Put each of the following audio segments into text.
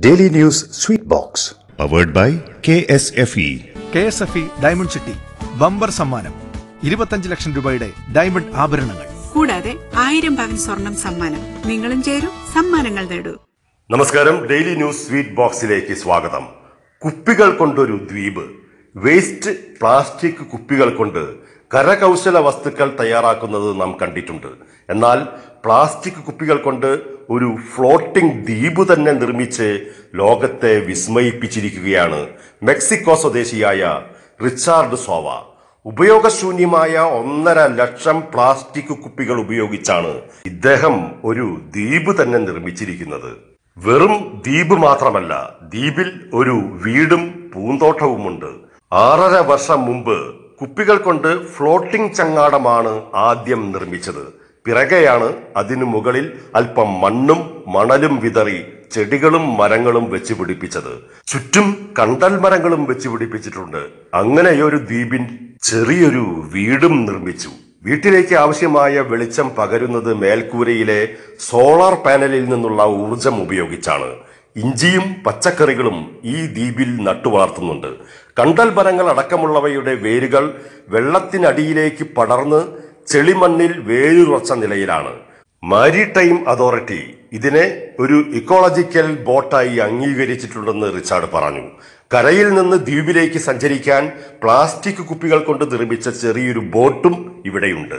daily news sweet box powered by K S F E K S F E diamond city bumper സമ്മാനം ഇരുപത്തഞ്ച് ലക്ഷം രൂപയുടെ diamond ആഭരണങ്ങൾ കൂടാതെ ആയിരം പവൻ സ്വർണം സമ്മാനം നിങ്ങളും ചേരൂ സമ്മാനങ്ങൾ നേടൂ നമസ്കാരം ഡെയിലി ന്യൂസ് സ്വീറ്റ് ബോക്സിലേക്ക് സ്വാഗതം കുപ്പികൾ കൊണ്ടൊരു ദ്വീപ് വേസ്റ്റ് പ്ലാസ്റ്റിക് കുപ്പികൾ കൊണ്ട് കരകൗശല വസ്തുക്കൾ തയ്യാറാക്കുന്നത് നാം കണ്ടിട്ടുണ്ട് എന്നാൽ പ്ലാസ്റ്റിക് കുപ്പികൾ കൊണ്ട് ഒരു ഫ്ലോട്ടിംഗ് ദ്വീപ് തന്നെ നിർമ്മിച്ച് ലോകത്തെ വിസ്മയിപ്പിച്ചിരിക്കുകയാണ് മെക്സിക്കോ സ്വദേശിയായ റിച്ചാർഡ് സോവ ഉപയോഗശൂന്യമായ ഒന്നര ലക്ഷം പ്ലാസ്റ്റിക് കുപ്പികൾ ഉപയോഗിച്ചാണ് ഇദ്ദേഹം ഒരു ദ്വീപ് തന്നെ നിർമ്മിച്ചിരിക്കുന്നത് വെറും ദ്വീപ് മാത്രമല്ല ദ്വീപിൽ ഒരു വീടും പൂന്തോട്ടവുമുണ്ട് ആറര വർഷം മുമ്പ് കുപ്പികൾ കൊണ്ട് ഫ്ലോട്ടിംഗ് ചങ്ങാടമാണ് ആദ്യം നിർമ്മിച്ചത് പിറകെയാണ് അതിനു മുകളിൽ അല്പം മണ്ണും മണലും വിതറി ചെടികളും മരങ്ങളും വെച്ച് പിടിപ്പിച്ചത് ചുറ്റും കണ്ടൽ മരങ്ങളും വെച്ച് പിടിപ്പിച്ചിട്ടുണ്ട് അങ്ങനെയൊരു ദ്വീപിൻ ചെറിയൊരു വീടും നിർമ്മിച്ചു വീട്ടിലേക്ക് ആവശ്യമായ വെളിച്ചം പകരുന്നത് മേൽക്കൂരയിലെ സോളാർ പാനലിൽ നിന്നുള്ള ഊർജം ഉപയോഗിച്ചാണ് ഇഞ്ചിയും പച്ചക്കറികളും ഈ ദ്വീപിൽ നട്ടുവളർത്തുന്നുണ്ട് കണ്ടൽ മരങ്ങൾ അടക്കമുള്ളവയുടെ വേരുകൾ വെള്ളത്തിനടിയിലേക്ക് പടർന്ന് ചെളിമണ്ണിൽ വേരുറച്ച നിലയിലാണ് മാരിടൈം അതോറിറ്റി ഇതിനെ ഒരു ഇക്കോളജിക്കൽ ബോട്ടായി അംഗീകരിച്ചിട്ടുണ്ടെന്ന് റിച്ചാർഡ് പറഞ്ഞു കരയിൽ നിന്ന് ദ്വീപിലേക്ക് സഞ്ചരിക്കാൻ പ്ലാസ്റ്റിക് കുപ്പികൾ കൊണ്ട് നിർമ്മിച്ച ചെറിയൊരു ബോട്ടും ഇവിടെയുണ്ട്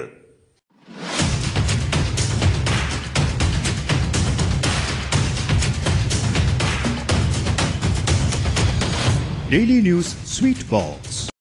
ഡെയിലി ന്യൂസ് സ്വീറ്റ് ബോക്സ്